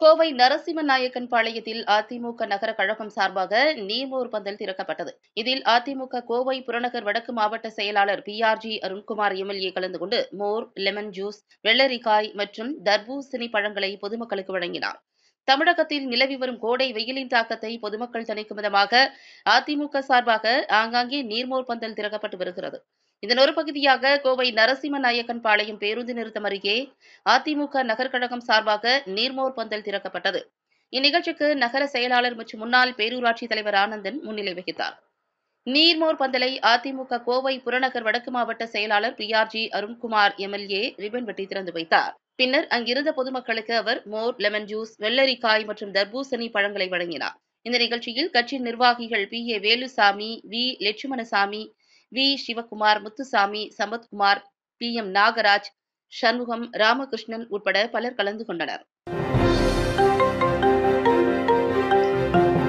கோவை நரசிம்ம நாயக்கன் பாளையத்தில் அதிமுக நகர கழகம் சார்பாக நீர்மோர் பந்தல் திறக்கப்பட்டது இதில் அதிமுக கோவை புறநகர் வடக்கு மாவட்ட செயலாளர் P R G Arunkumar MLA கலந்து கொண்டு மோர் லெமன் ஜூஸ் வெள்ளரிக்காய் மற்றும் தர்பூசணி பழங்களை பொதுமக்களுக்கு வழங்கினார் தமிழகத்தில் நிலவி வரும் கோடை வெயிலின் தாக்கத்தை பொதுமக்கள் தணிக்கும் விதமாக அதிமுக சார்பாக ஆங்காங்கே நீர்மோர் பந்தல் திறக்கப்பட்டு வருகிறது இதன் ஒரு பகுதியாக கோவை நரசிம்ம நாயக்கன் பாளையம் பேருந்து நிறுத்தம் அருகே அதிமுக நகர்கழகம் சார்பாக நீர்மோர் பந்தல் திறக்கப்பட்டது இந்நிகழ்ச்சிக்கு நகர செயலாளர் மற்றும் முன்னாள் பேரூராட்சி தலைவர் ஆனந்தன் முன்னிலை வகித்தார் நீர்மோர் பந்தலை அதிமுக கோவை புறநகர் வடக்கு மாவட்ட செயலாளர் P R G Arunkumar MLA ribbon வெட்டி திறந்து வைத்தார் பின்னர் அங்கிருந்த பொதுமக்களுக்கு அவர் மோர் லெமன் ஜூஸ் வெள்ளரிக்காய் மற்றும் தர்பூசணி பழங்களை வழங்கினார் இந்த நிகழ்ச்சியில் கட்சி நிர்வாகிகள் P A Velusamy V Lakshmanasamy V Sivakumar Muthusamy Sampathkumar P M Nagaraj Shanmugam Ramakrishnan உட்பட பலர் கலந்து கொண்டனர்